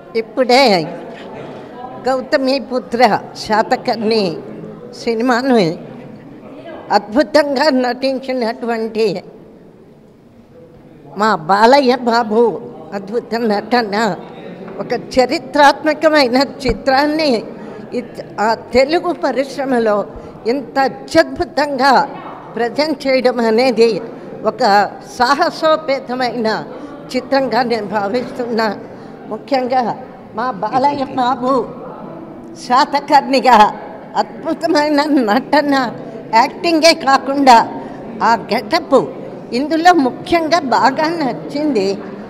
ఇప్పుడే గౌతమి పుత్ర శాతకర్ణి సినిమాను అద్భుతంగా నటించినటువంటి మా బాలయ్య బాబు అద్భుత నటన ఒక చరిత్రాత్మకమైన చిత్రాన్ని ఇత్- ఆ తెలుగు పరిశ్రమలో ఇంత అత్యద్భుతంగా ప్రజెంట్ చేయడం అనేది ఒక సాహసోపేతమైన చిత్రంగా నేను భావిస్తున్నా ముఖ్యంగా మా బాలయ్య బాబు శాతకర్ణిగా అద్భుతమైన నటన యాక్టింగే కాకుండా ఆ గెటప్ ఇందులో ముఖ్యంగా బాగా నచ్చింది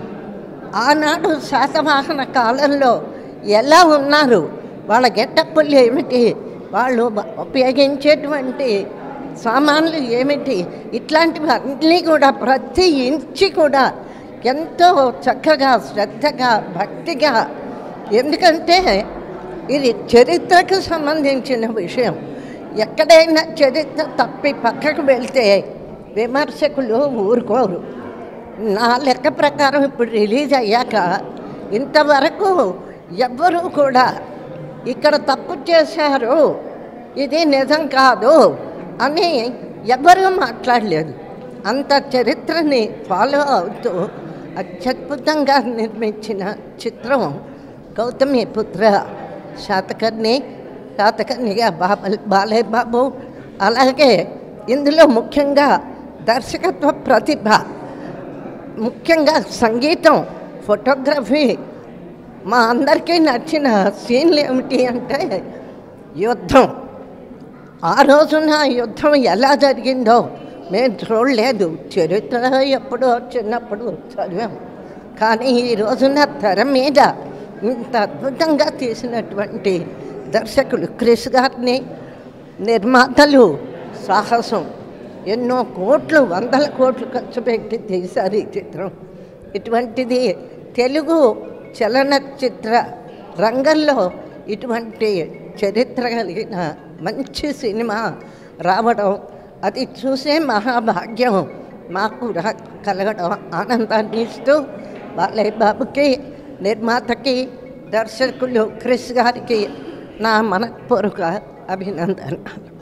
ఆనాడు శాతవాహన కాలంలో ఎలా ఉన్నారు వాళ్ళ గెటప్పులు ఏమిటి వాళ్ళు బ- ఉపయోగించేటువంటి సామాన్లు ఏమిటి ఇట్లాంటివన్నీ కూడా ప్రతి ఇంచి కూడా ఎంతో చక్కగా శ్రద్ధగా భక్తిగా ఎందుకంటే ఇది చరిత్రకు సంబంధించిన విషయం ఎక్కడైనా చరిత్ర తప్పి పక్కకు వెళ్తే విమర్శకులు ఊరుకోరు నా లెక్క ప్రకారం ఇప్పుడు రిలీజ్ అయ్యాక ఇంతవరకు ఎవ్వరూ కూడా ఇక్కడ తప్పు చేశారు ఇది నిజం కాదు అని ఎవ్వరూ మాట్లాడలేదు అంత చరిత్రని ఫాలో అవుతూ అత్యద్భుతంగా నిర్మించిన చిత్రం గౌతమి పుత్ర శాతకర్ణి శాతకర్ణిగా బాబ బాలయ్య బాబు అలాగే ఇందులో ముఖ్యంగా దర్శకత్వ ప్రతిభ ముఖ్యంగా సంగీతం ఫోటోగ్రఫీ మా అందరికీ నచ్చిన సీన్లు ఏమిటి అంటే యుద్ధం ఆ రోజున యుద్ధం ఎలా జరిగిందో మేము చూడలేదు చరిత్ర ఎప్పుడో చిన్నప్పుడు చదివాం కానీ ఈ రోజున తెర మీద ఇంత అద్భుతంగా తీసినటువంటి దర్శకులు క్రిస్ గారిని నిర్మాతలు సాహసం ఎన్నో కోట్లు వందల కోట్లు ఖర్చు పెట్టి తీశారు ఈ చిత్రం ఇటువంటిది తెలుగు చలనచిత్ర రంగంలో ఇటువంటి చరిత్ర కలిగిన మంచి సినిమా రావడం అది చూసే మహాభాగ్యం మాకు రా- కలగడం ఆనందాన్ని ఇస్తూ బాలయ్య బాబుకి నిర్మాతకి దర్శకులు క్రిస్ గారికి నా మనపూర్వక అభినందన